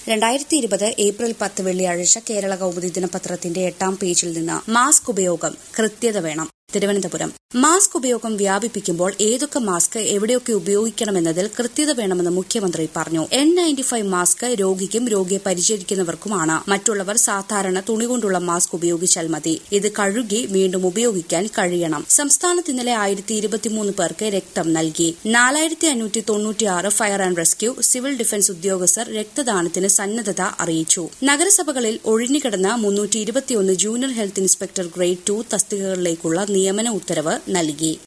രണ്ടായിരത്തി ഇരുപത് ഏപ്രിൽ പത്ത് വെള്ളിയാഴ്ച കേരള കൗമുദി ദിനപത്രത്തിന്റെ എട്ടാം പേജിൽ നിന്ന് മാസ്ക് ഉപയോഗം കൃത്യത വേണം തിരുവനന്തപുരം മാസ്ക് ഉപയോഗം വ്യാപിപ്പിക്കുമ്പോൾ ഏതൊക്കെ മാസ്ക് എവിടെയൊക്കെ ഉപയോഗിക്കണമെന്നതിൽ കൃത്യത വേണമെന്ന് മുഖ്യമന്ത്രി പറഞ്ഞു എൻ നയൻറ്റി ഫൈവ് മാസ്ക് രോഗിക്കും രോഗിയെ പരിചരിക്കുന്നവർക്കുമാണ് മറ്റുള്ളവർ സാധാരണ തുണി കൊണ്ടുള്ള മാസ്ക് ഉപയോഗിച്ചാൽ മതി ഇത് കഴുകി വീണ്ടും ഉപയോഗിക്കാൻ കഴിയണം സംസ്ഥാനത്ത് ഇന്നലെ ആയിരത്തി ഇരുപത്തിമൂന്ന് പേർക്ക് രക്തം നൽകി നാലായിരത്തി അഞ്ഞൂറ്റി തൊണ്ണൂറ്റിയാറ് fire and rescue civil defence ഉദ്യോഗസ്ഥർ രക്തദാനത്തിന് സന്നദ്ധത അറിയിച്ചു നഗരസഭകളിൽ ഒഴിഞ്ഞുകിടന്ന മുന്നൂറ്റി ഇരുപത്തിയൊന്ന് junior health inspector grade two തസ്തികകളിലേക്കുള്ള നിയമന ഉത്തരവ് നൽകി